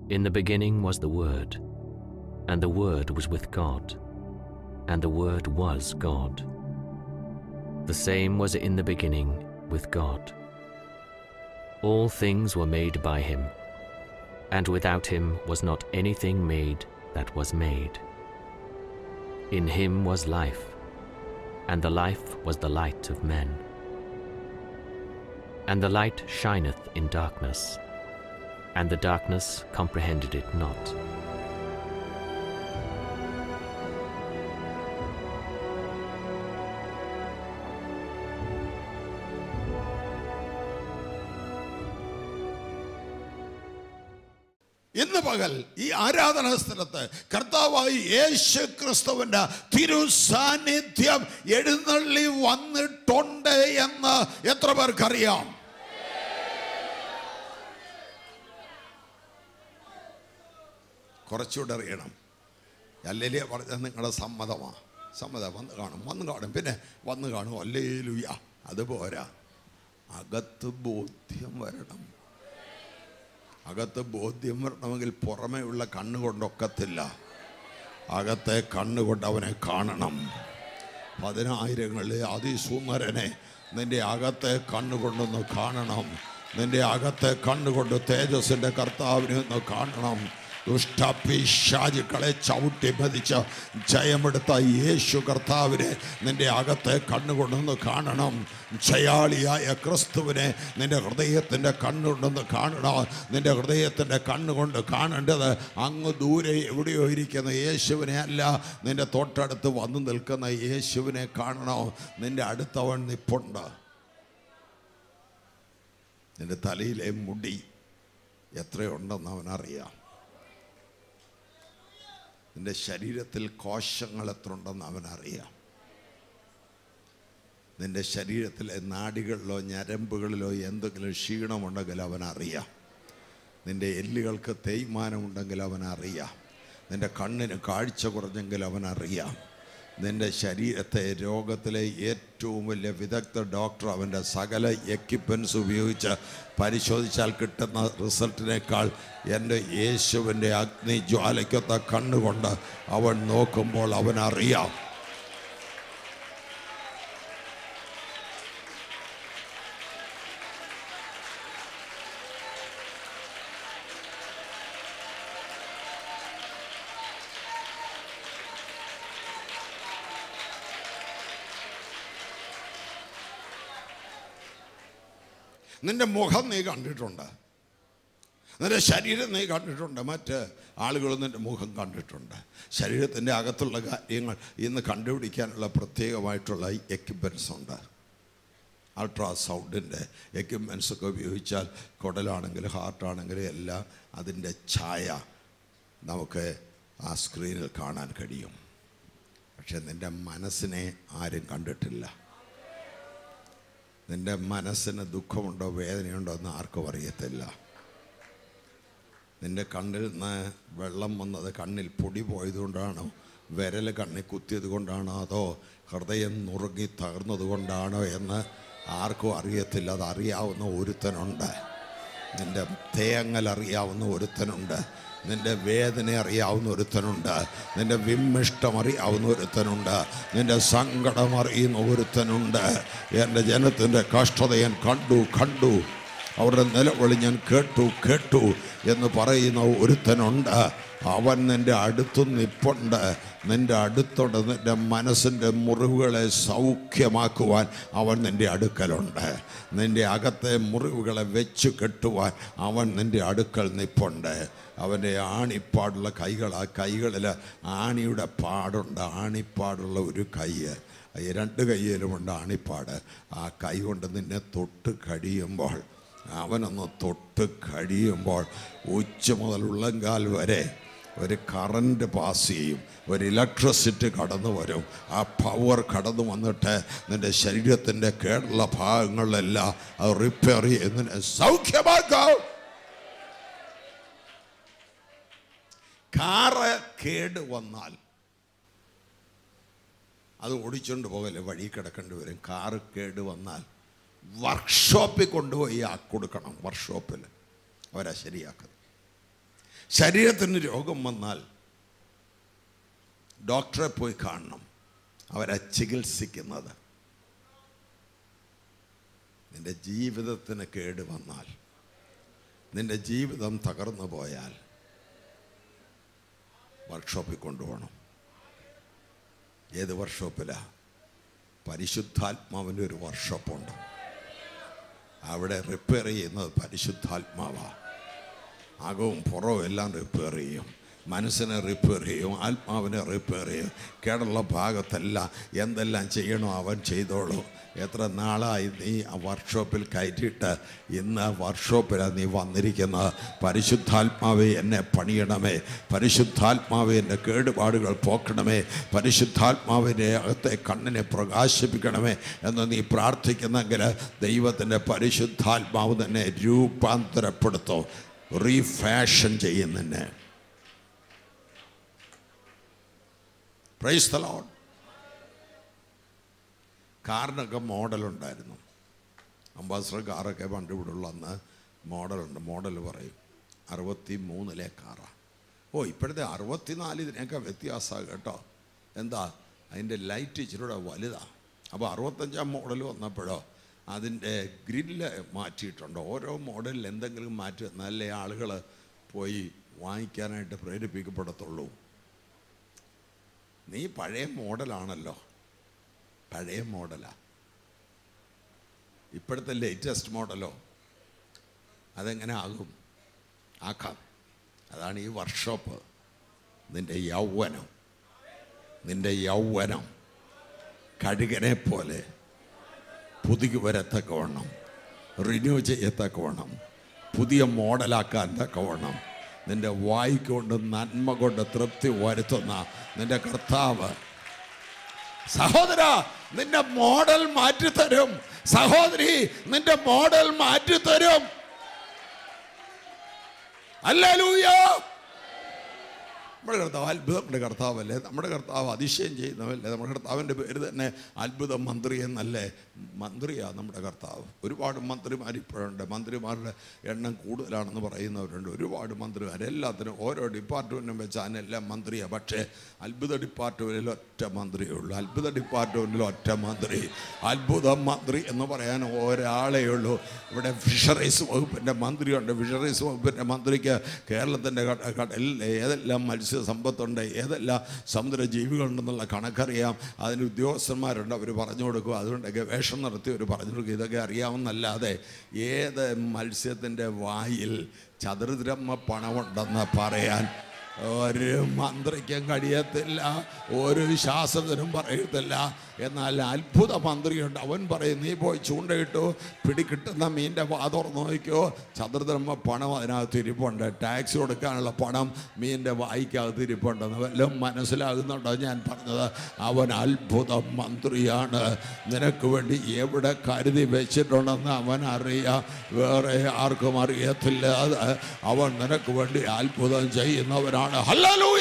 In the beginning was the Word, and the Word was with God, and the Word was God. The same was in the beginning with God. All things were made by him, and without him was not anything made that was made. In him was life, and the life was the light of men. And the light shineth in darkness, and the darkness comprehended it not. ഇന്ന് പകൽ ഈ ആരാധനാ സ്ഥലത്ത് കർത്താവായി യേശു ക്രിസ്തുവിന്റെ തിരു സാന്നിധ്യം എഴുന്നള്ളി വന്നിട്ടുണ്ട് എന്ന് എത്ര പേർക്കറിയാം കുറച്ചുകൂടെ അറിയണം അല്ലേലിയ പറഞ്ഞത് നിങ്ങളുടെ സമ്മതമാണ് സമ്മതം വന്ന് കാണും വന്ന് കാണും പിന്നെ വന്ന് കാണും അല്ലേ ലുയ അത് പോരാ അകത്ത് ബോധ്യം വരണം അകത്ത് ബോധ്യം വരണമെങ്കിൽ പുറമേയുള്ള കണ്ണുകൊണ്ടൊക്കത്തില്ല അകത്തെ കണ്ണുകൊണ്ട് അവനെ കാണണം പതിനായിരങ്ങളിലെ അതിസുന്ദരനെ നിന്റെ അകത്തെ കണ്ണുകൊണ്ടൊന്ന് കാണണം നിന്റെ അകത്തെ കണ്ണുകൊണ്ട് തേജസ്സിൻ്റെ കർത്താവിനെ ഒന്ന് കാണണം ദുഷ്ടപിശാചുക്കളെ ചവിട്ടി മതിച്ച് ജയമെടുത്ത യേശു കർത്താവിനെ നിന്റെ അകത്തെ കണ്ണുകൊണ്ടൊന്ന് കാണണം ജയാളിയായ ക്രിസ്തുവിനെ നിന്റെ ഹൃദയത്തിൻ്റെ കണ്ണുകൊണ്ടൊന്ന് കാണണം നിന്റെ ഹൃദയത്തിൻ്റെ കണ്ണുകൊണ്ട് കാണേണ്ടത് അങ്ങ് ദൂരെ എവിടെയോ ഇരിക്കുന്ന യേശുവിനെ അല്ല നിന്റെ തൊട്ടടുത്ത് വന്നു നിൽക്കുന്ന യേശുവിനെ കാണണോ നിന്റെ അടുത്തവൻ നിപ്പുണ്ട് നിന്റെ തലയിലെ മുടി എത്രയുണ്ടെന്ന് അവനറിയാം നിന്റെ ശരീരത്തിൽ കോശങ്ങൾ എത്ര ഉണ്ടെന്ന് അവനറിയാം നിന്റെ ശരീരത്തിലെ നാടികളിലോ ഞരമ്പുകളിലോ എന്തെങ്കിലും ക്ഷീണമുണ്ടെങ്കിൽ അവനറിയാം നിന്റെ എല്ലുകൾക്ക് തേയ്മാനമുണ്ടെങ്കിൽ അവനറിയാം നിന്റെ കണ്ണിന് കാഴ്ച കുറഞ്ഞെങ്കിൽ അവനറിയാം നിന്റെ ശരീരത്തെ രോഗത്തിലെ ഏറ്റവും വലിയ വിദഗ്ധ ഡോക്ടർ അവൻ്റെ സകല എക്യുപ്മെൻസ് ഉപയോഗിച്ച് പരിശോധിച്ചാൽ കിട്ടുന്ന റിസൾട്ടിനേക്കാൾ എൻ്റെ യേശുവിൻ്റെ അഗ്നി ജ്വാലയ്ക്കൊത്ത കണ്ണുകൊണ്ട് അവൻ നോക്കുമ്പോൾ അവനറിയാം നിന്റെ മുഖം നീ കണ്ടിട്ടുണ്ട് നിന്റെ ശരീരം നീ കണ്ടിട്ടുണ്ട് മറ്റ് ആളുകൾ നിന്റെ മുഖം കണ്ടിട്ടുണ്ട് ശരീരത്തിൻ്റെ അകത്തുള്ള കാര്യങ്ങൾ ഇന്ന് കണ്ടുപിടിക്കാനുള്ള പ്രത്യേകമായിട്ടുള്ള എക്യുപ്മെൻസ് ഉണ്ട് അൾട്രാസൗണ്ടിൻ്റെ എക്യുപ്മെൻസ് ഒക്കെ ഉപയോഗിച്ചാൽ കുടലാണെങ്കിലും ഹാർട്ടാണെങ്കിലും എല്ലാം അതിൻ്റെ ഛായ നമുക്ക് ആ സ്ക്രീനിൽ കാണാൻ കഴിയും പക്ഷെ നിൻ്റെ മനസ്സിനെ ആരും കണ്ടിട്ടില്ല നിന്റെ മനസ്സിന് ദുഃഖമുണ്ടോ വേദനയുണ്ടോ എന്ന് ആർക്കും അറിയത്തില്ല നിന്റെ കണ്ണിൽ നിന്ന് വെള്ളം വന്നത് കണ്ണിൽ പൊടി പോയതുകൊണ്ടാണോ വിരൽ കണ്ണിൽ കുത്തിയത് കൊണ്ടാണോ അതോ ഹൃദയം നുറുങ്ങി തകർന്നത് കൊണ്ടാണോ എന്ന് ആർക്കും അറിയത്തില്ല അത് അറിയാവുന്ന ഒരുത്തനുണ്ട് നിന്റെ തേങ്ങൽ അറിയാവുന്ന ഒരുത്തനുണ്ട് നിന്റെ വേദന അറിയാവുന്ന ഒരുത്തനുണ്ട് നിന്റെ വിമ്മിഷ്ടം അറിയാവുന്ന ഒരുത്തനുണ്ട് നിന്റെ സങ്കടം അറിയുന്ന ഒരുത്തനുണ്ട് എൻ്റെ ജനത്തിൻ്റെ കഷ്ടത ഞാൻ കണ്ടു കണ്ടു അവരുടെ നിലവിളി ഞാൻ കേട്ടു കേട്ടു എന്ന് പറയുന്ന ഒരുത്തനുണ്ട് അവൻ നിൻ്റെ അടുത്തു നിപ്പുണ്ട് നിൻ്റെ അടുത്തുണ്ട് നിൻ്റെ മനസ്സിൻ്റെ മുറിവുകളെ സൗഖ്യമാക്കുവാൻ അവൻ നിൻ്റെ അടുക്കലുണ്ട് നിൻ്റെ അകത്തെ മുറിവുകളെ വെച്ച് കെട്ടുവാൻ അവൻ നിൻ്റെ അടുക്കൽ നിപ്പുണ്ട് അവൻ്റെ ആണിപ്പാടുള്ള കൈകൾ ആ കൈകളിൽ ആണിയുടെ പാടുണ്ട് ആണിപ്പാടുള്ള ഒരു കൈ ഈ രണ്ട് കൈയിലുമുണ്ട് ആണിപ്പാട് ആ കൈ കൊണ്ട് നിന്നെ തൊട്ട് കഴിയുമ്പോൾ അവനൊന്ന് തൊട്ട് കഴിയുമ്പോൾ ഉച്ച മുതൽ ഉള്ളങ്കാൽ വരെ ഒരു കറണ്ട് പാസ് ചെയ്യും ഒരു ഇലക്ട്രിസിറ്റി കടന്നു വരും ആ പവർ കടന്നു വന്നിട്ട് നിൻ്റെ ശരീരത്തിൻ്റെ കേടുള്ള ഭാഗങ്ങളിലെല്ലാം അത് റിപ്പയർ ചെയ്യുന്നതിന് സൗഖ്യമാക്കാം കാറ് കേട് വന്നാൽ അത് ഓടിച്ചുകൊണ്ട് പോകല്ലേ വഴി കിടക്കേണ്ടി വരും കാറ് കേട് വന്നാൽ വർക്ക്ഷോപ്പിൽ കൊണ്ടുപോയി ആ കൊടുക്കണം വർക്ക്ഷോപ്പിൽ അവരാ ശരിയാക്കുന്നത് ശരീരത്തിന് രോഗം വന്നാൽ ഡോക്ടറെ പോയി കാണണം അവരെ ചികിത്സിക്കുന്നത് നിന്റെ ജീവിതത്തിന് കേട് വന്നാൽ നിന്റെ ജീവിതം തകർന്നു പോയാൽ വർക്ക്ഷോപ്പിൽ കൊണ്ടുപോകണം ഏത് വർക്ക്ഷോപ്പിലാ പരിശുദ്ധാത്മാവിൻ്റെ ഒരു വർക്ക്ഷോപ്പുണ്ട് അവിടെ റിപ്പയർ ചെയ്യുന്നത് പരിശുദ്ധാത്മാവാ അകവും പുറവും എല്ലാം റിപ്പയർ ചെയ്യും മനസ്സിനെ റിപ്പയർ ചെയ്യും ആത്മാവിനെ റിപ്പയർ ചെയ്യും കേടുള്ള ഭാഗത്തെല്ലാം എന്തെല്ലാം ചെയ്യണോ അവൻ ചെയ്തോളൂ എത്ര നാളായി നീ ആ വർക്ക്ഷോപ്പിൽ കയറ്റിയിട്ട് ഇന്ന് വർക്ക്ഷോപ്പിലാണ് നീ വന്നിരിക്കുന്നത് പരിശുദ്ധാത്മാവെ എന്നെ പണിയണമേ പരിശുദ്ധാത്മാവെ എൻ്റെ കേടുപാടുകൾ പോക്കണമേ പരിശുദ്ധാത്മാവിൻ്റെ അകത്തെ കണ്ണിനെ പ്രകാശിപ്പിക്കണമേ എന്ന് നീ പ്രാർത്ഥിക്കുന്നെങ്കിൽ ദൈവത്തിൻ്റെ പരിശുദ്ധാത്മാവ് തന്നെ രൂപാന്തരപ്പെടുത്തോ റീഫാഷൻ ചെയ്യുന്നതിനെ പ്രൈസ് തലോൺ കാറിനൊക്കെ മോഡലുണ്ടായിരുന്നു അംബാസഡർ കാറൊക്കെ പണ്ട് ഇവിടെ ഉള്ള അന്ന് മോഡലുണ്ട് മോഡൽ പറയും അറുപത്തി മൂന്നിലെ കാറാണ് ഓ ഇപ്പോഴത്തെ അറുപത്തിനാല് ഇതിനൊക്കെ വ്യത്യാസമാണ് കേട്ടോ എന്താ അതിൻ്റെ ലൈറ്റ് ഇച്ചിരൂടെ വലുതാണ് അപ്പോൾ അറുപത്തഞ്ചാം മോഡൽ വന്നപ്പോഴോ അതിൻ്റെ ഗ്രില്ല് മാറ്റിയിട്ടുണ്ട് ഓരോ മോഡലിൽ എന്തെങ്കിലും മാറ്റി വന്നാലേ ആളുകൾ പോയി വാങ്ങിക്കാനായിട്ട് പ്രേരിപ്പിക്കപ്പെടത്തുള്ളൂ നീ പഴയ മോഡലാണല്ലോ പഴയ മോഡലാ ഇപ്പോഴത്തെ ലേറ്റസ്റ്റ് മോഡലോ അതെങ്ങനെ ആകും ആക്കാം അതാണ് ഈ വർക്ക്ഷോപ്പ് നിന്റെ യൗവനം നിന്റെ യൗവനം കഴുകനെ പോലെ പുതുക്കി വരത്തക്കവണ്ണം റിന്യൂ ചെയ്യത്തക്കവണ്ണം പുതിയ മോഡലാക്കാൻ തക്കവണ്ണം നിന്റെ വായിക്കൊണ്ട് നന്മ കൊണ്ട് തൃപ്തി വരുത്തുന്ന നിന്റെ കർത്താവ് സഹോദര നിന്റെ മോഡൽ മാറ്റിത്തരും സഹോദരി നിന്റെ മോഡൽ മാറ്റിത്തരും അല്ലൂയോ നമ്മുടെ കർത്താവ് അത്ഭുതങ്ങളുടെ കർത്താവല്ലേ നമ്മുടെ കർത്താവ് അതിശയം ചെയ്യുന്നവല്ലേ നമ്മുടെ കർത്താവിൻ്റെ പേര് തന്നെ അത്ഭുത മന്ത്രി എന്നല്ലേ മന്ത്രിയാണ് നമ്മുടെ കർത്താവ് ഒരുപാട് മന്ത്രിമാർ ഇപ്പോഴുണ്ട് മന്ത്രിമാരുടെ എണ്ണം കൂടുതലാണെന്ന് പറയുന്നവരുണ്ട് ഒരുപാട് മന്ത്രിമാർ എല്ലാത്തിനും ഓരോ ഡിപ്പാർട്ട്മെൻറ്റും വെച്ച് അതിനെല്ലാം മന്ത്രിയാണ് പക്ഷേ അത്ഭുത ഡിപ്പാർട്ട്മെൻറ്റിൽ ഒറ്റ മന്ത്രിയേ ഉള്ളൂ അത്ഭുത ഡിപ്പാർട്ട്മെൻറ്റിൽ ഒറ്റ മന്ത്രി അത്ഭുത മന്ത്രി എന്ന് പറയാൻ ഒരാളേ ഉള്ളൂ ഇവിടെ ഫിഷറീസ് വകുപ്പിൻ്റെ മന്ത്രിയുണ്ട് ഫിഷറീസ് വകുപ്പിൻ്റെ മന്ത്രിക്ക് കേരളത്തിൻ്റെ കട- കടലിൽ ഏതെല്ലാം മത്സ്യസമ്പത്തുണ്ട് ഏതെല്ലാം സമുദ്ര ജീവികളുണ്ടെന്നുള്ള കണക്കറിയാം അതിന് ഉദ്യോഗസ്ഥന്മാരുണ്ട് അവർ പറഞ്ഞു കൊടുക്കും അതുകൊണ്ട് ഗവേഷണം നടത്തി അവർ പറഞ്ഞു കൊടുക്കും ഇതൊക്കെ അറിയാവുന്നല്ലാതെ ഏത് മത്സ്യത്തിൻ്റെ വായിൽ ചതുർദ്രമ പണമുണ്ടെന്ന് പറയാൻ ഒരു മന്ത്രിക്കും കഴിയത്തില്ല ഒരു ശാസ്ത്രജ്ഞനും പറയത്തില്ല എന്നാൽ അത്ഭുത മന്ത്രിയുണ്ട് അവൻ പറയും നീ പോയി ചൂണ്ടയിട്ടു പിടികിട്ടുന്ന മീൻ്റെ വാ തുറന്ന് നോക്കിയോ ചതുർദ്രമ പണം അതിനകത്ത് ഇരിപ്പുണ്ട് ടാക്സ് കൊടുക്കാനുള്ള പണം മീൻ്റെ വായിക്കകത്ത് ഇരിപ്പുണ്ടെന്ന് വല്ലതും മനസ്സിലാകുന്നുണ്ടോ ഞാൻ പറഞ്ഞത് അവൻ അത്ഭുത മന്ത്രിയാണ് നിനക്ക് വേണ്ടി എവിടെ കരുതി വെച്ചിട്ടുണ്ടെന്ന് അവൻ അറിയാം വേറെ ആർക്കും അറിയത്തില്ല അത് അവൻ നിനക്ക് വേണ്ടി അത്ഭുതം ചെയ്യുന്നവനാണ് ഹല്ലേലൂയ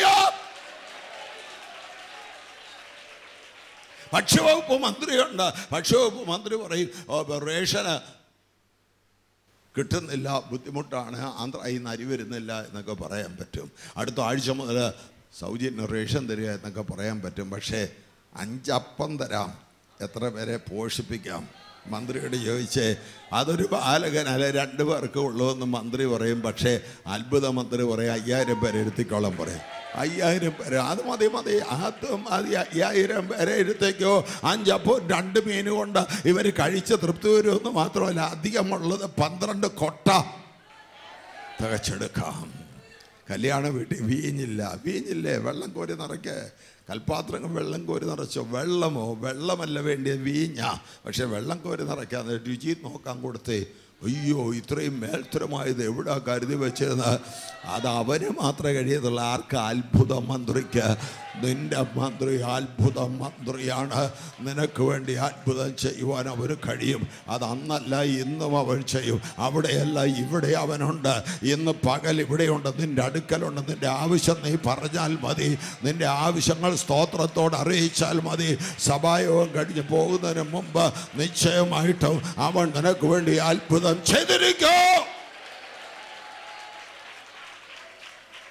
ഭക്ഷ്യവകുപ്പ് മന്ത്രിയുണ്ട് ഭക്ഷ്യവകുപ്പ് മന്ത്രി പറയും "ഓ, റേഷന് കിട്ടുന്നില്ല ബുദ്ധിമുട്ടാണ് ആന്ധ്രയിൽ നിന്ന് അരി വരുന്നില്ല എന്നൊക്കെ പറയാൻ പറ്റും അടുത്ത ആഴ്ച മുതൽ സൗജന്യ റേഷൻ തരിക എന്നൊക്കെ പറയാൻ പറ്റും പക്ഷേ അഞ്ചപ്പം തരാം എത്ര പേരെ പോഷിപ്പിക്കാം മന്ത്രിയോട് ചോദിച്ചേ അതൊരു ബാലകൻ അല്ലെ രണ്ട് പേർക്ക് ഉള്ളൂ എന്ന് മന്ത്രി പറയും പക്ഷേ അത്ഭുത മന്ത്രി പറയും അയ്യായിരം പേരെ ഇരുത്തിക്കോളം പറയും അയ്യായിരം പേര് അത് മതി മതി അത് മതി അയ്യായിരം പേരെ ഇരുത്തേക്കോ അഞ്ചപ്പോൾ രണ്ട് മീൻ കൊണ്ട് ഇവർ കഴിച്ച് തൃപ്തി വരുമെന്ന് മാത്രമല്ല അധികമുള്ളത് പന്ത്രണ്ട് കൊട്ട തികച്ചെടുക്കാം കല്യാണ വീട്ടിൽ വീഞ്ഞില്ല വീഞ്ഞില്ലേ വെള്ളം കോരി നിറയ്ക്ക് കൽപ്പാത്രങ്ങൾ വെള്ളം കോരി നിറച്ചോ വെള്ളമോ വെള്ളമല്ല വേണ്ടിയത് വീഞ്ഞാ പക്ഷെ വെള്ളം കോരി നിറയ്ക്കാതെ രുചി നോക്കാൻ കൊടുത്തേ അയ്യോ ഇത്രയും മേൽത്തരമായത് എവിടാ കരുതി വെച്ചതെന്ന് അത് അവന് മാത്രമേ കഴിയത്തുള്ളൂ ആർക്ക് അത്ഭുത മന്ത്രിക്ക് നിന്റെ മന്ത്രി അത്ഭുത മന്ത്രിയാണ് നിനക്ക് വേണ്ടി അത്ഭുതം ചെയ്യുവാൻ അവന് കഴിയും അത് അന്നല്ല ഇന്നും അവൻ ചെയ്യും അവിടെയല്ല ഇവിടെ അവനുണ്ട് ഇന്ന് പകൽ ഇവിടെയുണ്ട് നിന്റെ അടുക്കലുണ്ട് നിന്റെ ആവശ്യം നീ പറഞ്ഞാൽ മതി നിന്റെ ആവശ്യങ്ങൾ സ്തോത്രത്തോട് അറിയിച്ചാൽ മതി സഭായോഗം കഴിഞ്ഞ് പോകുന്നതിന് മുമ്പ് നിശ്ചയമായിട്ടും അവൻ നിനക്ക് വേണ്ടി അത്ഭുതം ചെയ്തിരിക്കോ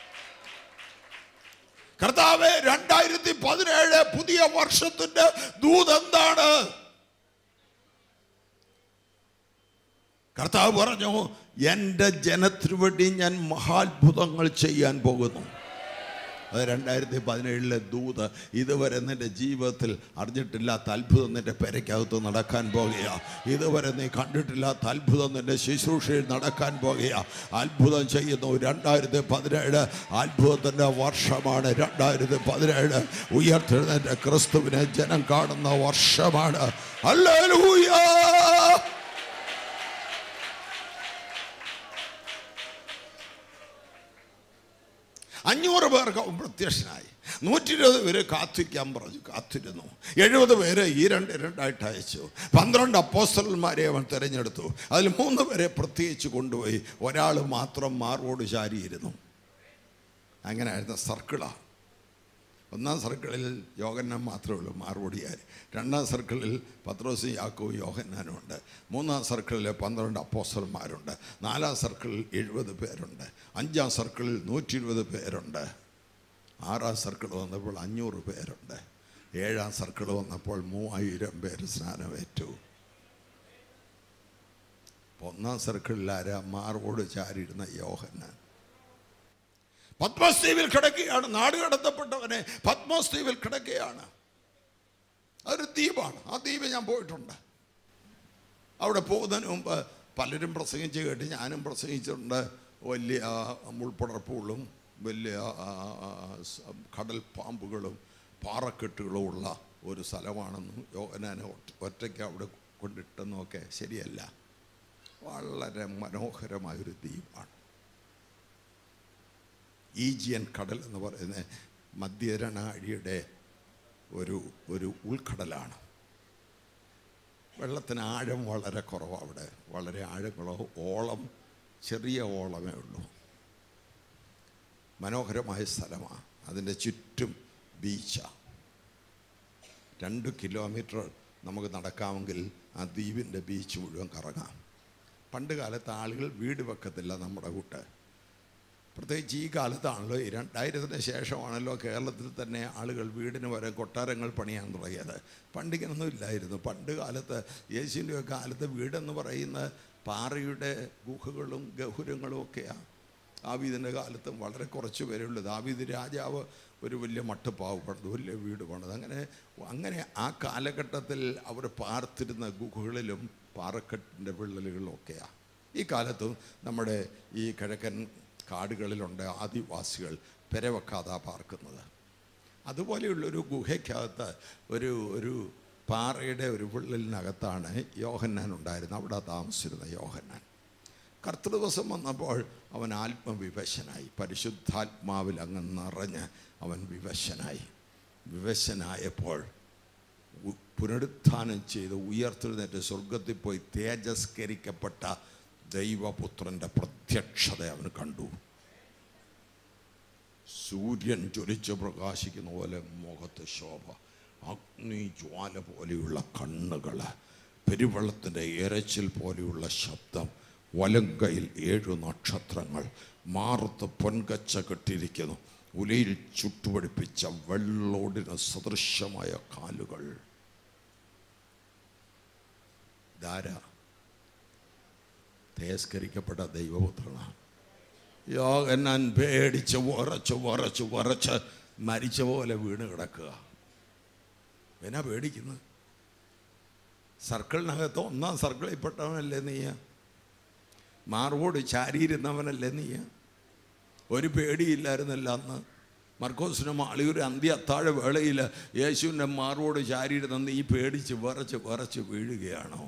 കർത്താവെ രണ്ടായിരത്തി പതിനേഴ് പുതിയ വർഷത്തിന്റെ ദൂത് എന്താണ് കർത്താവ് പറഞ്ഞു എൻ്റെ ജനത്തിനു വേണ്ടി ഞാൻ മഹാത്ഭുതങ്ങൾ ചെയ്യാൻ പോകുന്നു അത് രണ്ടായിരത്തി പതിനേഴിലെ ദൂത് ഇതുവരെ നിന്റെ ജീവിതത്തിൽ അറിഞ്ഞിട്ടില്ലാത്ത അത്ഭുതം നിന്റെ പെരയ്ക്കകത്ത് നടക്കാൻ പോകുക ഇതുവരെ നീ കണ്ടിട്ടില്ലാത്ത അത്ഭുതം നിന്റെ ശുശ്രൂഷയിൽ നടക്കാൻ പോകുക അത്ഭുതം ചെയ്യുന്നു രണ്ടായിരത്തി പതിനേഴ് അത്ഭുതത്തിൻ്റെ വർഷമാണ് രണ്ടായിരത്തി പതിനേഴ് ഉയർത്തെഴുന്നേറ്റ ക്രിസ്തുവിനെ ജനം കാണുന്ന വർഷമാണ് ഹല്ലേലൂയ അഞ്ഞൂറ് പേർക്ക് അവൻ പ്രത്യക്ഷനായി നൂറ്റി ഇരുപത് പേര് കാത്തിരിക്കാൻ പറഞ്ഞു കാത്തിരുന്നു എഴുപത് പേര് ഈ രണ്ട് രണ്ടായിട്ട് അയച്ചു പന്ത്രണ്ട് അപ്പോസ്റ്റലന്മാരെ അവൻ തിരഞ്ഞെടുത്തു അതിൽ മൂന്ന് പേരെ പ്രത്യേകിച്ച് കൊണ്ടുപോയി ഒരാൾ മാത്രം മാറോട് ചാരിയിരുന്നു അങ്ങനെ ആയിരുന്ന സർക്കിളാണ് ഒന്നാം സർക്കിളിൽ യോഹന്നാൻ മാത്രമേ ഉള്ളൂ മാറുപടിയാർ രണ്ടാം സർക്കിളിൽ പത്രോസും യാക്കോവും യോഹന്നാനും ഉണ്ട് മൂന്നാം സർക്കിളിൽ പന്ത്രണ്ട് അപ്പോസ്റ്റർമാരുണ്ട് നാലാം സർക്കിളിൽ എഴുപത് പേരുണ്ട് അഞ്ചാം സർക്കിളിൽ നൂറ്റി ഇരുപത് പേരുണ്ട് ആറാം സർക്കിൾ വന്നപ്പോൾ അഞ്ഞൂറ് പേരുണ്ട് ഏഴാം സർക്കിൾ വന്നപ്പോൾ മൂവായിരം പേര് സ്നാനമേറ്റു ഒന്നാം സർക്കിളിൽ ആരാ മാറോട് ചാരിയിരുന്ന യോഹന്നാൻ പത്മസ്തീവിൽ കിടക്കുകയാണ് നാട് കടത്തപ്പെട്ടവനെ പത്മസ്തീവിൽ കിടക്കുകയാണ് അതൊരു ദ്വീപാണ് ആ ദ്വീപ് ഞാൻ പോയിട്ടുണ്ട് അവിടെ പോകുന്നതിന് മുമ്പ് പലരും പ്രസംഗിച്ച് കേട്ട് ഞാനും പ്രസംഗിച്ചിട്ടുണ്ട് വലിയ മുൾപ്പടർപ്പുകളും വലിയ ആ, ആ, സ- കടൽ പാമ്പുകളും പാറക്കെട്ടുകളും ഉള്ള ഒരു സ്ഥലമാണെന്നും യോഹനാനെ ഒറ്റ- ഒറ്റയ്ക്ക് അവിടെ കൊണ്ടിട്ടെന്നൊക്കെ ശരിയല്ല വളരെ മനോഹരമായൊരു ദ്വീപാണ് ഈജിയൻ കടൽ എന്ന് പറയുന്ന മധ്യരണാഴിയുടെ ഒരു ഒരു ഉൾക്കടലാണ് വെള്ളത്തിന് ആഴം വളരെ കുറവാണ് അവിടെ വളരെ ആഴങ്ങളോ ഓളം ചെറിയ ഓളമേ ഉള്ളൂ മനോഹരമായ സ്ഥലമാണ് അതിൻ്റെ ചുറ്റും ബീച്ചാണ് രണ്ട് കിലോമീറ്റർ നമുക്ക് നടക്കാമെങ്കിൽ ആ ദ്വീപിൻ്റെ ബീച്ച് മുഴുവൻ കറങ്ങാം പണ്ട് കാലത്ത് ആളുകൾ വീട് വെക്കത്തില്ല നമ്മുടെ കൂട്ട് പ്രത്യേകിച്ച് ഈ കാലത്താണല്ലോ ഈ രണ്ടായിരത്തിന് ശേഷമാണല്ലോ കേരളത്തിൽ തന്നെ ആളുകൾ വീടിന് വരെ കൊട്ടാരങ്ങൾ പണിയാൻ തുടങ്ങിയത് പണ്ടിങ്ങനൊന്നും ഇല്ലായിരുന്നു പണ്ട് കാലത്ത് യേശുവിൻ്റെ കാലത്ത് വീടെന്ന് പറയുന്ന പാറയുടെ ഗുഹകളും ഗഹുരങ്ങളും ഒക്കെയാണ് ദാവീദിൻ്റെ കാലത്തും വളരെ കുറച്ച് പേരേ ഉള്ളൂ ദാവീദ് രാജാവ് ഒരു വലിയ മട്ടുപ്പാവ് പണിത് വലിയ വീട് പണിത് അങ്ങനെ അങ്ങനെ ആ കാലഘട്ടത്തിൽ അവർ പാർത്തിരുന്ന ഗുഹകളിലും പാറക്കെട്ടിൻ്റെ വിള്ളലുകളും ഒക്കെയാണ് ഈ കാലത്തും നമ്മുടെ ഈ കിഴക്കൻ കാടുകളിലുണ്ട് ആദിവാസികൾ പെരവെക്കാതാ പാർക്കുന്നത് അതുപോലെയുള്ളൊരു ഗുഹയ്ക്കകത്ത് ഒരു ഒരു പാറയുടെ ഒരു വിള്ളലിനകത്താണ് യോഹന്നാൻ ഉണ്ടായിരുന്നത് അവിടെ താമസിച്ചിരുന്ന യോഹന്നാൻ കർത്തൃദിവസം വന്നപ്പോൾ അവൻ ആത്മവിവശനായി പരിശുദ്ധാത്മാവിൽ അങ്ങ് നിറഞ്ഞ് അവൻ വിവശനായി വിവശനായപ്പോൾ ഉ- പുനരുത്ഥാനം ചെയ്ത് ഉയർത്തെഴുന്നേറ്റ് സ്വർഗത്തിൽ പോയി തേജസ്കരിക്കപ്പെട്ട ദൈവപുത്രൻ്റെ പ്രത്യക്ഷത അവൻ കണ്ടു സൂര്യൻ ജ്വലിച്ച് പ്രകാശിക്കുന്ന പോലെ മുഖത്ത് ശോഭ അഗ്നി ജ്വാല പോലെയുള്ള കണ്ണുകൾ പെരുവെള്ളത്തിൻ്റെ ഇരച്ചിൽ പോലെയുള്ള ശബ്ദം വലങ്കയിൽ ഏഴു നക്ഷത്രങ്ങൾ മാറത്ത് പൊൻകച്ച കെട്ടിയിരിക്കുന്നു ഉലയിൽ ചുട്ടുപടിപ്പിച്ച വെള്ളോടിന് സദൃശമായ കാലുകൾ ധാരാ തേസ്കരിക്കപ്പെട്ട ദൈവപുത്രനാണ് യോഗന്നാൻ പേടിച്ച് ഉറച്ച് ഉറച്ച് ഉറച്ച് മരിച്ച പോലെ വീണ് കിടക്കുക എന്നാ പേടിക്കുന്നത് സർക്കിളിനകത്ത് ഒന്നാം സർക്കിളിൽ പെട്ടവനല്ലേ നീയ മാർവോട് ചാരിയിരുന്നവനല്ലേ നീയ ഒരു പേടിയില്ലായിരുന്നല്ല അന്ന് മർക്കോസിന് മാളിയൊരു അന്ത്യ അത്താഴ വേളയിൽ യേശുവിൻ്റെ മാർവോട് ചാരിയിരുന്ന നീ പേടിച്ച് വിറച്ച് വിറച്ച് വീഴുകയാണോ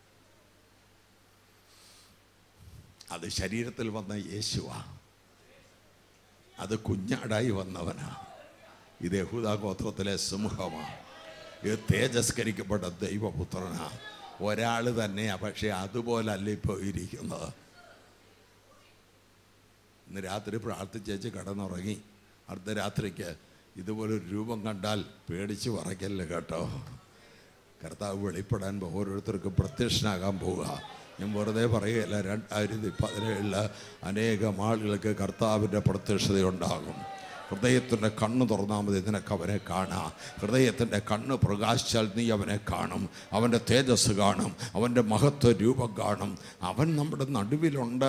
അത് ശരീരത്തിൽ വന്ന യേശുവാ അത് കുഞ്ഞാടായി വന്നവനാ ഇത് യഹൂദ ഗോത്രത്തിലെ സിംഹമാ ഇത് തേജസ്കരിക്കപ്പെട്ട ദൈവപുത്രനാ ഒരാൾ തന്നെയാ പക്ഷെ അതുപോലല്ല ഇപ്പോൾ ഇരിക്കുന്നത് ഇന്ന് രാത്രി പ്രാർത്ഥിച്ചേച്ച് കിടന്നുറങ്ങി അർദ്ധരാത്രിക്ക് ഇതുപോലൊരു രൂപം കണ്ടാൽ പേടിച്ച് പറയ്ക്കല്ലേ കേട്ടോ കർത്താവ് വെളിപ്പെടാൻ ഓരോരുത്തർക്കും പ്രത്യക്ഷനാകാൻ പോവുക ഞാൻ വെറുതെ പറയുകയല്ല രണ്ടായിരത്തി പതിനേഴില് അനേകം ആളുകൾക്ക് കർത്താവിൻ്റെ പ്രത്യക്ഷതയുണ്ടാകും ഹൃദയത്തിൻ്റെ കണ്ണ് തുറന്നാൽ മതി നിനക്ക് അവനെ കാണാം ഹൃദയത്തിൻ്റെ കണ്ണ് പ്രകാശിച്ചാൽ നീ അവനെ കാണും അവൻ്റെ തേജസ് കാണും അവൻ്റെ മഹത്വ രൂപം കാണും അവൻ നമ്മുടെ നടുവിലുണ്ട്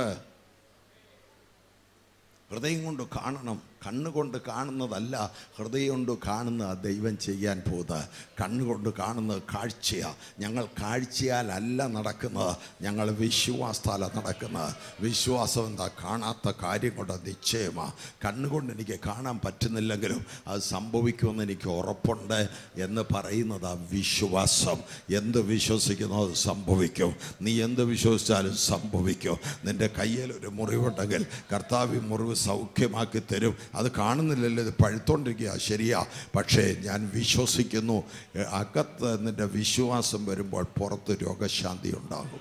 ഹൃദയം കൊണ്ട് കാണണം കണ്ണുകൊണ്ട് കാണുന്നതല്ല ഹൃദയം കൊണ്ട് കാണുന്ന ദൈവം ചെയ്യാൻ പോകുന്നത് കണ്ണുകൊണ്ട് കാണുന്നത് കാഴ്ചയാണ് ഞങ്ങൾ കാഴ്ചയാലല്ല നടക്കുന്നത് ഞങ്ങൾ വിശ്വാസത്താല നടക്കുന്നത് വിശ്വാസം എന്താ കാണാത്ത കാര്യം കൊണ്ട് നിശ്ചയമാണ് കണ്ണുകൊണ്ട് എനിക്ക് കാണാൻ പറ്റുന്നില്ലെങ്കിലും അത് സംഭവിക്കുമെന്ന് എനിക്ക് ഉറപ്പുണ്ട് എന്ന് പറയുന്നത് ആ വിശ്വാസം എന്ത് വിശ്വസിക്കുന്നോ അത് സംഭവിക്കും നീ എന്ത് വിശ്വസിച്ചാലും സംഭവിക്കും നിൻ്റെ കയ്യിൽ ഒരു മുറിവുണ്ടെങ്കിൽ കർത്താവ് ഈ മുറിവ് സൗഖ്യമാക്കി തരും അത് കാണുന്നില്ലല്ലോ ഇത് പഴുത്തോണ്ടിരിക്കുക ശരിയാ പക്ഷേ ഞാൻ വിശ്വസിക്കുന്നു എ, അകത്ത് നിൻ്റെ വിശ്വാസം വരുമ്പോൾ പുറത്ത് രോഗശാന്തി ഉണ്ടാകും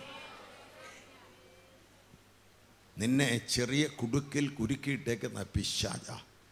നിന്നെ ചെറിയ കുടുക്കിൽ കുരുക്കിയിട്ടേക്കുന്ന പിശാച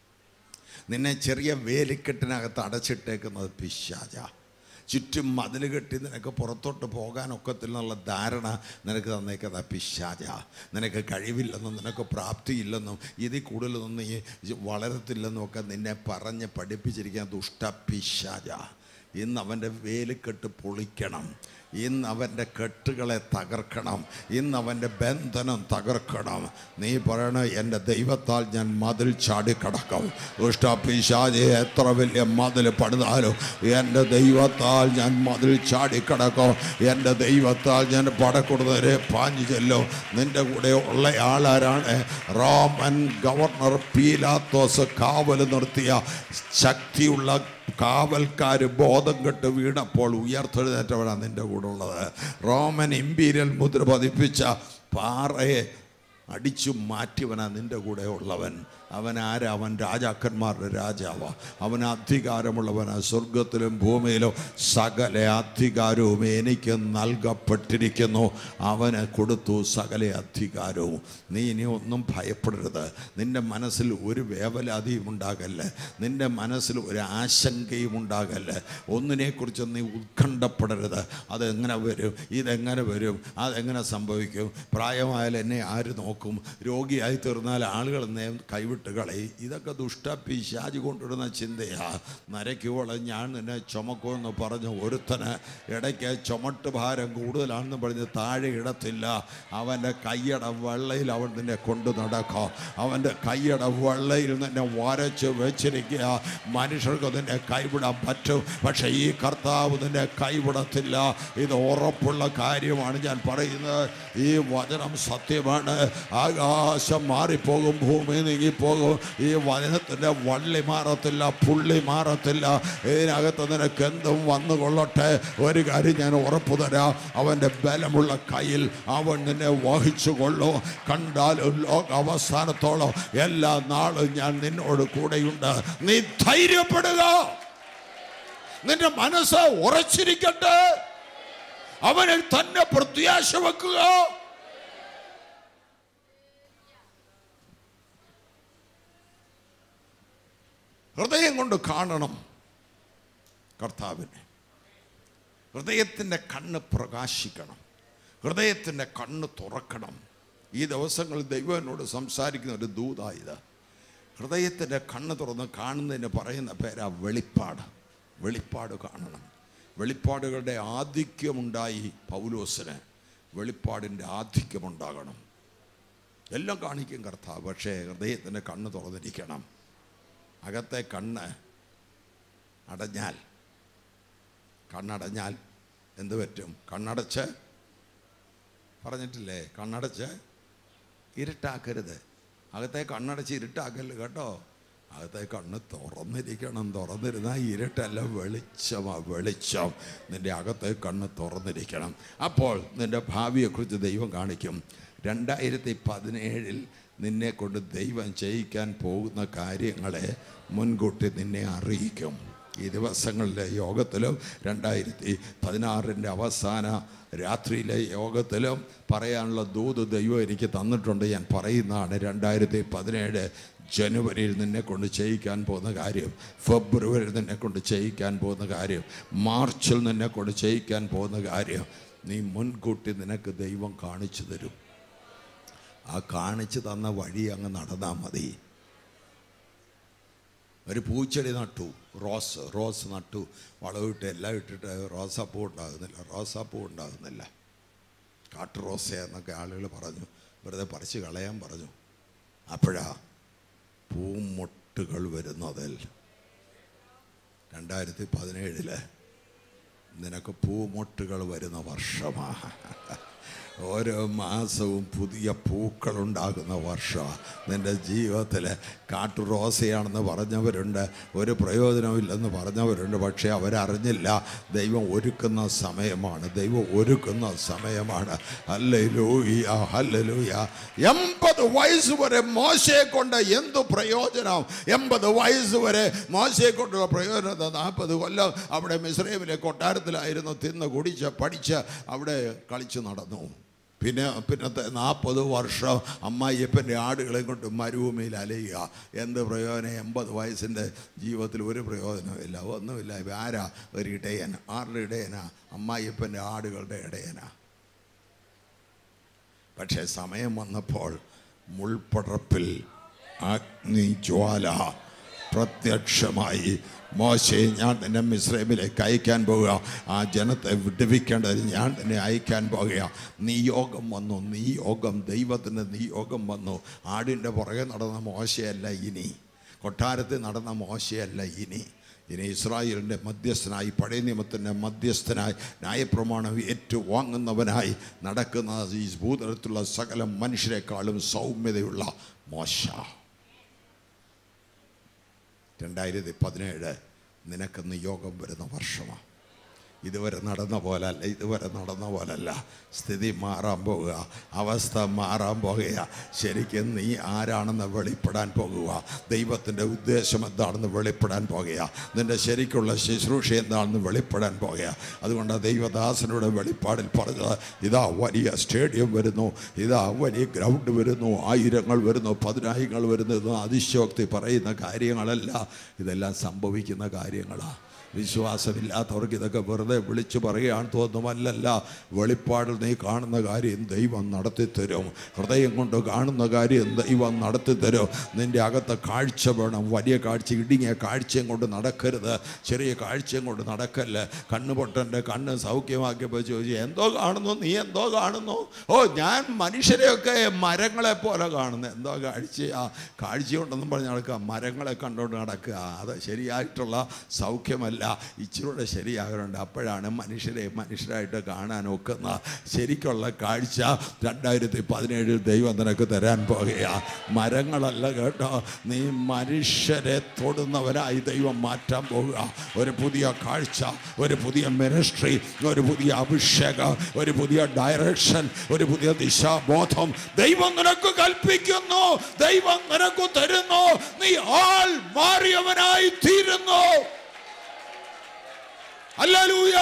നിന്നെ ചെറിയ വേലിക്കെട്ടിനകത്ത് അടച്ചിട്ടേക്കുന്നത് പിശാച ചുറ്റും മതിൽ കെട്ടി നിനക്ക് പുറത്തോട്ട് പോകാനൊക്കത്തില്ലെന്നുള്ള ധാരണ നിനക്ക് തന്നേക്കുന്ന പിശാച നിനക്ക് കഴിവില്ലെന്നും നിനക്ക് പ്രാപ്തിയില്ലെന്നും ഇതിൽ കൂടുതലൊന്നും നീ വളരത്തില്ലെന്നും ഒക്കെ നിന്നെ പറഞ്ഞ് പഠിപ്പിച്ചിരിക്കുന്ന ദുഷ്ട പിശാച ഇന്ന് അവൻ്റെ വേലിക്കെട്ട് പൊളിക്കണം ഇന്ന് അവൻ്റെ കെട്ടുകളെ തകർക്കണം ഇന്ന് അവൻ്റെ ബന്ധനം തകർക്കണം നീ പറയണ എൻ്റെ ദൈവത്താൽ ഞാൻ മതിൽ ചാടിക്കടക്കും ദുഷ്ടപിശാചെ എത്ര വലിയ മതിൽ പണിതാലും എൻ്റെ ദൈവത്താൽ ഞാൻ മതിൽ ചാടിക്കടക്കും എൻ്റെ ദൈവത്താൽ ഞാൻ പടക്കൊടുന്നവരെ പാഞ്ഞു ചെല്ലും നിൻ്റെ കൂടെ ഉള്ള ആളാരാണ് റോമൻ ഗവർണർ പീലാത്തോസ് കാവൽ നിർത്തിയ ശക്തിയുള്ള കാവൽക്കാർ ബോധം കെട്ട് വീണപ്പോൾ ഉയർത്തെഴുന്നേറ്റവനാണ് നിൻ്റെ കൂടെ ഉള്ളത് റോമൻ ഇമ്പീരിയൽ മുദ്ര പതിപ്പിച്ച പാറയെ അടിച്ചു മാറ്റിയവനാണ് നിൻ്റെ കൂടെ ഉള്ളവൻ അവൻ ആരാ അവൻ രാജാക്കന്മാരുടെ രാജാവാ അവൻ അധികാരമുള്ളവനാ സ്വർഗത്തിലും ഭൂമിയിലും സകല അധികാരവും എനിക്ക് നൽകപ്പെട്ടിരിക്കുന്നു അവന് കൊടുത്തു സകല അധികാരവും നീ ഇനി ഒന്നും ഭയപ്പെടരുത് നിൻ്റെ മനസ്സിൽ ഒരു വേവലാതിയും ഉണ്ടാകല്ലേ നിൻ്റെ മനസ്സിൽ ഒരു ആശങ്കയും ഉണ്ടാകല്ലേ ഒന്നിനെക്കുറിച്ച് നീ ഉത്കണ്ഠപ്പെടരുത് അതെങ്ങനെ വരും ഇതെങ്ങനെ വരും അതെങ്ങനെ സംഭവിക്കും പ്രായമായാൽ എന്നെ ആര് നോക്കും രോഗിയായി തീർന്നാൽ ആളുകൾ എന്നെ കൈവിട്ട് കളയും ഇതൊക്കെ ദുഷ്ട പിശാജ് കൊണ്ടിടുന്ന ചിന്തയാ നരയ്ക്കുവോളെ ഞാൻ നിന്നെ ചുമക്കുമെന്ന് പറഞ്ഞ് ഒരുത്തന് ഇടയ്ക്ക് ചുമട്ട് ഭാരം കൂടുതലാണെന്ന് പറഞ്ഞ് താഴെ ഇടത്തില്ല അവൻ്റെ കയ്യട വെള്ളയിൽ അവൻ നിന്നെ കൊണ്ടു നടക്കും അവൻ്റെ കയ്യട വെള്ളയിൽ നിന്നെ വരച്ച് വെച്ചിരിക്കുക മനുഷ്യർക്ക് നിന്നെ കൈവിടാൻ പറ്റും പക്ഷേ ഈ കർത്താവ് നിന്നെ കൈവിടത്തില്ല ഇത് ഉറപ്പുള്ള കാര്യമാണ് ഞാൻ പറയുന്നത് ഈ വചനം സത്യമാണ് ആകാശം മാറിപ്പോകും ഭൂമി നീങ്ങിപ്പോകും ഈ വചനത്തിൻ്റെ വള്ളി മാറത്തില്ല പുള്ളി മാറത്തില്ല ഇതിനകത്ത് നിനക്ക് എന്തും വന്നു കൊള്ളട്ടെ ഒരു കാര്യം ഞാൻ ഉറപ്പു തരാം അവൻ്റെ ബലമുള്ള കയ്യിൽ അവൻ നിന്നെ വഹിച്ചു കൊള്ളും കണ്ടാലും ലോക അവസാനത്തോളം എല്ലാ നാളും ഞാൻ നിന്നോട് കൂടെയുണ്ട് നീ ധൈര്യപ്പെടുക നിന്റെ മനസ്സ് ഉറച്ചിരിക്കട്ടെ അവനിൽ തന്നെ പ്രത്യാശ വെക്കുക ഹൃദയം കൊണ്ട് കാണണം കർത്താവിനെ ഹൃദയത്തിൻ്റെ കണ്ണ് പ്രകാശിക്കണം ഹൃദയത്തിൻ്റെ കണ്ണ് തുറക്കണം ഈ ദിവസങ്ങളിൽ ദൈവം എന്നോട് സംസാരിക്കുന്ന ഒരു ദൂതായത് ഹൃദയത്തിൻ്റെ കണ്ണ് തുറന്ന് കാണുന്നതിന് പറയുന്ന പേരാ വെളിപ്പാട് വെളിപ്പാട് കാണണം വെളിപ്പാടുകളുടെ ആധിക്യമുണ്ടായി പൗലോസിന് വെളിപ്പാടിൻ്റെ ആധിക്യമുണ്ടാകണം എല്ലാം കാണിക്കും കർത്താവ് പക്ഷേ ഹൃദയത്തിൻ്റെ കണ്ണ് തുറന്നിരിക്കണം അകത്തെ കണ്ണ് അടഞ്ഞാൽ കണ്ണടഞ്ഞാൽ എന്ത് പറ്റും കണ്ണടച്ച് പറഞ്ഞിട്ടില്ലേ കണ്ണടച്ച് ഇരുട്ടാക്കരുത് അകത്തെ കണ്ണടച്ച് ഇരുട്ടാക്കരുത് കേട്ടോ അകത്തെ കണ്ണ് തുറന്നിരിക്കണം തുറന്നിരുന്നാൽ ഇരുട്ടല്ല വെളിച്ചമാ വെളിച്ചം നിൻ്റെ അകത്തെ കണ്ണ് തുറന്നിരിക്കണം അപ്പോൾ നിൻ്റെ ഭാവിയെക്കുറിച്ച് ദൈവം കാണിക്കും രണ്ടായിരത്തി പതിനേഴിൽ നിന്നെ കൊണ്ട് ദൈവം ചെയ്യിക്കാൻ പോകുന്ന കാര്യങ്ങളെ മുൻകൂട്ടി നിന്നെ അറിയിക്കും ഈ ദിവസങ്ങളിലെ യോഗത്തിലും രണ്ടായിരത്തി പതിനാറിൻ്റെ അവസാന രാത്രിയിലെ യോഗത്തിലും പറയാനുള്ള ദൂത് ദൈവം എനിക്ക് തന്നിട്ടുണ്ട് ഞാൻ പറയുന്നതാണ് രണ്ടായിരത്തി പതിനേഴ് ജനുവരിയിൽ നിന്നെ കൊണ്ട് ചെയ്യിക്കാൻ പോകുന്ന കാര്യം ഫെബ്രുവരിയിൽ നിന്നെ കൊണ്ട് ചെയ്യിക്കാൻ പോകുന്ന കാര്യം മാർച്ചിൽ നിന്നെ കൊണ്ട് ചെയ്യിക്കാൻ പോകുന്ന കാര്യം നീ മുൻകൂട്ടി നിനക്ക് ദൈവം കാണിച്ചു തരും ആ കാണിച്ചു തന്ന വഴി അങ്ങ് നടന്നാൽ മതി ഒരു പൂച്ചെടി നട്ടു റോസ് റോസ് നട്ടു വളമിട്ട് എല്ലാം ഇട്ടിട്ട് റോസാപ്പൂ ഉണ്ടാകുന്നില്ല റോസാപ്പൂ ഉണ്ടാകുന്നില്ല കാട്ടു റോസ എന്നൊക്കെ ആളുകൾ പറഞ്ഞു വെറുതെ പറിച്ച് കളയാൻ പറഞ്ഞു അപ്പോഴാ പൂമൊട്ടുകൾ വരുന്നതിൽ രണ്ടായിരത്തി പതിനേഴില് നിനക്ക് പൂമൊട്ടുകൾ വരുന്ന വർഷമാണ് ഓരോ മാസവും പുതിയ പൂക്കളുണ്ടാകുന്ന വർഷമാണ് നിൻ്റെ ജീവിതത്തിൽ കാട്ടു റോസയാണെന്ന് പറഞ്ഞവരുണ്ട് ഒരു പ്രയോജനമില്ലെന്ന് പറഞ്ഞവരുണ്ട് പക്ഷേ അവരറിഞ്ഞില്ല ദൈവം ഒരുക്കുന്ന സമയമാണ് ദൈവം ഒരുക്കുന്ന സമയമാണ് ഹല്ലേലൂയ ഹല്ലേലൂയ എൺപത് വയസ്സ് വരെ മോശയെ കൊണ്ട് എന്ത് പ്രയോജനം എൺപത് വയസ്സ് വരെ മോശയെ കൊണ്ടുള്ള പ്രയോജനം നാൽപ്പത് കൊല്ലം അവിടെ മിസ്രൈമിലെ കൊട്ടാരത്തിലായിരുന്നു തിന്ന് കുടിച്ച് പഠിച്ച് അവിടെ കളിച്ച് നടന്നു പിന്നെ പിന്നത്തെ നാൽപ്പത് വർഷം അമ്മായിയപ്പൻ്റെ ആടുകളെ കൊണ്ട് മരുഭൂമിയിൽ അലയുക എന്ത് പ്രയോജനം എൺപത് വയസ്സിൻ്റെ ജീവിതത്തിൽ ഒരു പ്രയോജനമില്ല ഒന്നുമില്ല ഇവ ആരാ ഒരു ഇടയൻ ആരുടെ ഇടയനാ അമ്മായിയപ്പൻ്റെ ആടുകളുടെ ഇടയനാ പക്ഷേ സമയം വന്നപ്പോൾ മുൾപ്പടർപ്പിൽ അഗ്നി ജ്വാല പ്രത്യക്ഷമായി മോശെ ഞാൻ നിന്നെ മിശ്രമിലേക്ക് അയക്കാൻ പോകുക ആ ജനത്തെ വിടുവിക്കേണ്ടത് ഞാൻ നിന്നെ അയക്കാൻ പോകുക നിയോഗം വന്നു നിയോഗം ദൈവത്തിൻ്റെ നിയോഗം വന്നു ആടിൻ്റെ പുറകെ നടന്ന മോശയല്ല ഇനി കൊട്ടാരത്തിൽ നടന്ന മോശയല്ല ഇനി ഇനി ഇസ്രായേലിൻ്റെ മധ്യസ്ഥനായി പഴയ നിയമത്തിൻ്റെ മധ്യസ്ഥനായി ന്യായപ്രമാണം ഏറ്റുവാങ്ങുന്നവനായി നടക്കുന്ന ഈ ഭൂതലത്തിലുള്ള സകല മനുഷ്യരെക്കാളും സൗമ്യതയുള്ള മോശ രണ്ടായിരത്തി പതിനേഴ് നിനക്ക് യോഗം വരുന്ന വർഷമാണ് ഇതുവരെ നടന്ന പോലല്ല ഇതുവരെ നടന്ന പോലല്ല സ്ഥിതി മാറാൻ പോകുക അവസ്ഥ മാറാൻ പോകുക ശരിക്കും നീ ആരാണെന്ന് വെളിപ്പെടാൻ പോകുക ദൈവത്തിൻ്റെ ഉദ്ദേശം എന്താണെന്ന് വെളിപ്പെടാൻ പോകുക നിൻ്റെ ശരിക്കുള്ള ശുശ്രൂഷ എന്താണെന്ന് വെളിപ്പെടാൻ പോകുക അതുകൊണ്ട് ദൈവദാസനോട് വെളിപ്പാടിൽ പറഞ്ഞത് ഇതാ വലിയ സ്റ്റേഡിയം വരുന്നു ഇതാ വലിയ ഗ്രൗണ്ട് വരുന്നു ആയിരങ്ങൾ വരുന്നു പതിനായിരങ്ങൾ വരുന്നു ഇത് അതിശയോക്തി പറയുന്ന കാര്യങ്ങളല്ല ഇതെല്ലാം സംഭവിക്കുന്ന കാര്യങ്ങളാണ് വിശ്വാസമില്ലാത്തവർക്ക് ഇതൊക്കെ വെറുതെ വിളിച്ചു പറയുകയാണ് തോന്നുമല്ലല്ല വെളിപ്പാടിൽ നീ കാണുന്ന കാര്യം ദൈവം നടത്തി തരും ഹൃദയം കൊണ്ട് കാണുന്ന കാര്യം ദൈവം നടത്തി തരും നിൻ്റെ അകത്തെ കാഴ്ച വേണം വലിയ കാഴ്ച ഇടുങ്ങിയ കാഴ്ചയും കൊണ്ട് നടക്കരുത് ചെറിയ കാഴ്ചയും കൊണ്ട് നടക്കല്ല കണ്ണുപൊട്ടൻ്റെ കണ്ണ് സൗഖ്യമാക്കിയപ്പോൾ ചോദിച്ചു എന്തോ കാണുന്നു നീ എന്തോ കാണുന്നു ഓ ഞാൻ മനുഷ്യരെയൊക്കെ മരങ്ങളെ പോലെ കാണുന്നു എന്തോ കാഴ്ചയാ കാഴ്ചയുണ്ടെന്നും പറഞ്ഞ് നടക്കുക മരങ്ങളെ കണ്ടുകൊണ്ട് നടക്കുക അത് ശരിയായിട്ടുള്ള സൗഖ്യമല്ല ഇച്ചിരൂടെ ശരിയാകാറുണ്ട് അപ്പോഴാണ് മനുഷ്യരെ മനുഷ്യരായിട്ട് കാണാൻ ഒക്കുന്ന ശരിക്കുള്ള കാഴ്ച രണ്ടായിരത്തി പതിനേഴിൽ ദൈവം നിനക്ക് തരാൻ പോകുക മരങ്ങളല്ല കേട്ടോ നീ മനുഷ്യരെ തൊടുന്നവരായി ദൈവം മാറ്റാൻ പോകുക ഒരു പുതിയ കാഴ്ച ഒരു പുതിയ മിനിസ്ട്രി ഒരു പുതിയ അഭിഷേകം ഒരു പുതിയ ഡയറക്ഷൻ ഒരു പുതിയ ദിശാബോധം ദൈവം നിനക്ക് കൽപ്പിക്കുന്നു ദൈവം നിനക്ക് തരുന്നു നീ ആൾ മാറിയവനായി തീരുന്നു അല്ലൂയ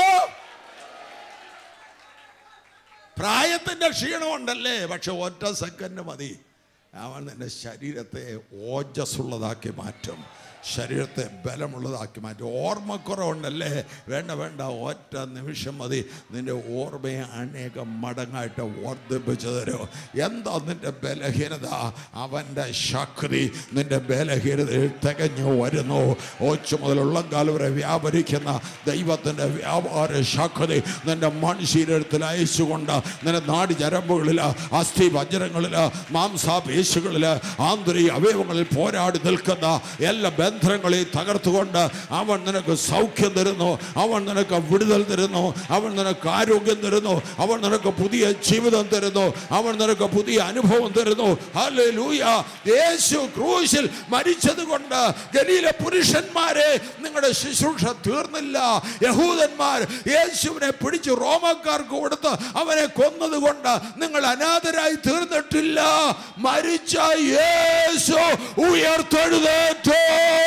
പ്രായത്തിന്റെ ക്ഷീണമുണ്ടല്ലേ പക്ഷെ ഒറ്റ സെക്കൻഡ് മതി അവൻ നിന്റെ ശരീരത്തെ ഓജസ്സുള്ളതാക്കി മാറ്റും ശരീരത്തെ ബലമുള്ളതാക്കി മാറ്റും ഓർമ്മക്കുറവുണ്ടല്ലേ വേണ്ട വേണ്ട ഒറ്റ നിമിഷം മതി നിന്റെ ഓർമ്മയെ അനേകം മടങ്ങായിട്ട് വർദ്ധിപ്പിച്ചു തരും എന്താ നിന്റെ ബലഹീനത അവൻ്റെ ശക്തി നിന്റെ ബലഹീനതയിൽ തികഞ്ഞു വരുന്നു ഓച്ചു മുതൽ ഉള്ളംകാലം വരെ വ്യാപരിക്കുന്ന ദൈവത്തിൻ്റെ വ്യാപാര ശക്തി നിന്റെ മൺശീലത്തിൽ അയച്ചുകൊണ്ട് നിന്റെ നാടി ഞരമ്പുകളിൽ അസ്ഥി വജ്രങ്ങളിൽ മാംസാപേശുകളിൽ ആന്തരിക അവയവങ്ങളിൽ പോരാടി നിൽക്കുന്ന എല്ലാ ബന്ധങ്ങളെ തകർത്തുകൊണ്ട് അവൻ നിനക്ക് സൗഖ്യം തരുന്നു അവൻ നിനക്ക് വിടുതൽ തരുന്നു അവൻ നിനക്ക് ആരോഗ്യം തരുന്നു അവൻ നിനക്ക് പുതിയ ജീവിതം തരുന്നു അവൻ നിനക്ക് പുതിയ അനുഭവം തരുന്നു ഹല്ലേലൂയ യേശു ക്രൂശിൽ മരിച്ചത് കൊണ്ട് ഗലീല പുരുഷന്മാരെ നിങ്ങളുടെ ശുശ്രൂഷ തീർന്നില്ല യഹൂദന്മാർ യേശുവിനെ പിടിച്ച് റോമക്കാർക്ക് കൊടുത്ത് അവനെ കൊന്നതുകൊണ്ട് നിങ്ങൾ അനാഥരായി തീർന്നിട്ടില്ല മരിച്ച യേശു ഉയർത്തെഴുന്നേറ്റോ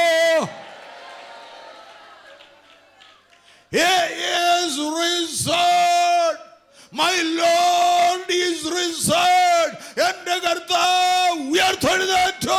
He is risen. My Lord is risen. എന്റെ കർത്താവ് ഉയർത്തെഴുന്നേറ്റോ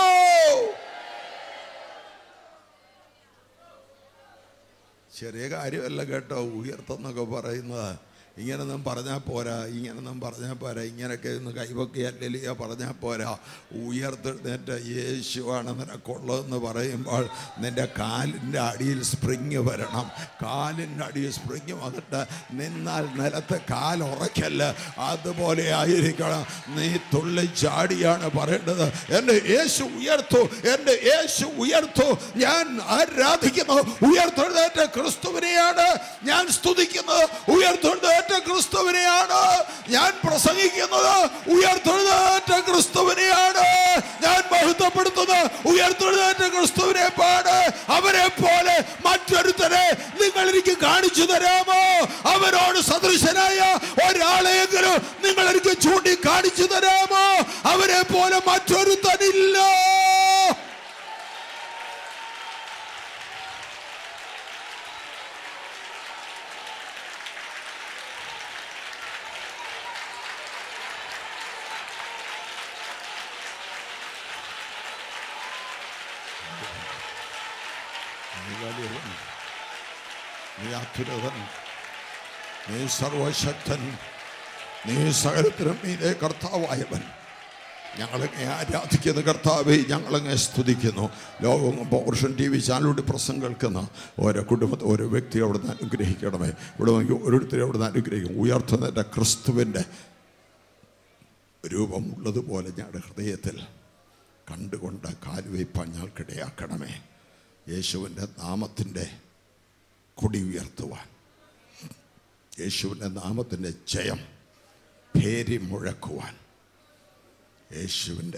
ചെറിയ കാര്യമല്ല കേട്ടോ ഉയർത്തെന്നൊക്കെ പറയുന്നത് ഇങ്ങനൊന്നും പറഞ്ഞാൽ പോരാ ഇങ്ങനൊന്നും പറഞ്ഞാൽ പോരാ ഇങ്ങനെയൊക്കെ ഒന്ന് കൈവക്കിയല്ലിയ പറഞ്ഞാൽ പോരാ ഉയർത്തെഴുന്നേറ്റ യേശുവാണ് നിനക്കുള്ളതെന്ന് പറയുമ്പോൾ നിൻ്റെ കാലിൻ്റെ അടിയിൽ സ്പ്രിങ് വരണം കാലിൻ്റെ അടിയിൽ സ്പ്രിങ് വന്നിട്ട് നിന്നാൽ നിലത്ത് കാലുറയ്ക്കല്ല അതുപോലെ ആയിരിക്കണം നീ തുള്ളി ചാടിയാണ് പറയേണ്ടത് എൻ്റെ യേശു ഉയർത്തു എൻ്റെ യേശു ഉയർത്തു ഞാൻ ആരാധിക്കുന്നു ഉയർത്തെഴുന്നേറ്റ ക്രിസ്തുവിനെയാണ് ഞാൻ സ്തുതിക്കുന്നത് ഉയർത്തെഴുന്നേറ്റ ക്രിസ്തുവിനെയാണ് ഞാൻ പ്രസംഗിക്കുന്നത് ഉയർത്തെഴുന്നേറ്റ ക്രിസ്തുവിനെയാണ് ഞാൻ മഹത്വപ്പെടുത്തുന്നത് ഉയർത്തെഴുന്നേറ്റ ക്രിസ്തുവിനെ പാട് അവരെ പോലെ മറ്റൊരുത്തരെ നിങ്ങൾ എനിക്ക് കാണിച്ചു തരാമോ അവരോട് സദൃശനായ ഒരാളെയെങ്കിലും നിങ്ങൾ എനിക്ക് ചൂണ്ടി കാണിച്ചു തരാമോ അവരെ പോലെ മറ്റൊരുത്തനില്ല നീ വലിയവൻ നീ അത്യുരവൻ നീ സർവശക്തൻ നീ സകലത്തിനും നീതേ കർത്താവായവൻ ഞങ്ങളങ്ങെ ആരാധിക്കുന്ന കർത്താവെ ഞങ്ങളങ്ങെ സ്തുതിക്കുന്നു ലോകം പൗർഷൻ ടി വി ചാനലിലൂടെ പ്രസംഗം കേൾക്കുന്ന ഓരോ കുടുംബത്തെ ഓരോ വ്യക്തി അവിടുന്ന് അനുഗ്രഹിക്കണമേ ഇവിടെ നോക്കി ഓരോരുത്തരെ അവിടുന്ന് അനുഗ്രഹിക്കും ഉയർത്തുന്നതിൻ്റെ ക്രിസ്തുവിൻ്റെ രൂപമുള്ളതുപോലെ ഞങ്ങളുടെ ഹൃദയത്തിൽ കണ്ടുകൊണ്ട് കാൽവയ്പാൻ ഞങ്ങൾക്കിടയാക്കണമേ യേശുവിൻ്റെ നാമത്തിൻ്റെ കൊടി ഉയർത്തുവാൻ യേശുവിൻ്റെ നാമത്തിൻ്റെ ജയം പേരി മുഴക്കുവാൻ യേശുവിൻ്റെ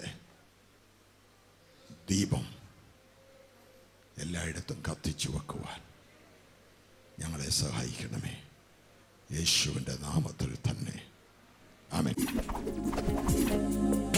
ദീപം എല്ലായിടത്തും കത്തിച്ചു വെക്കുവാൻ ഞങ്ങളെ സഹായിക്കണമേ യേശുവിൻ്റെ നാമത്തിൽ തന്നെ ആമേൻ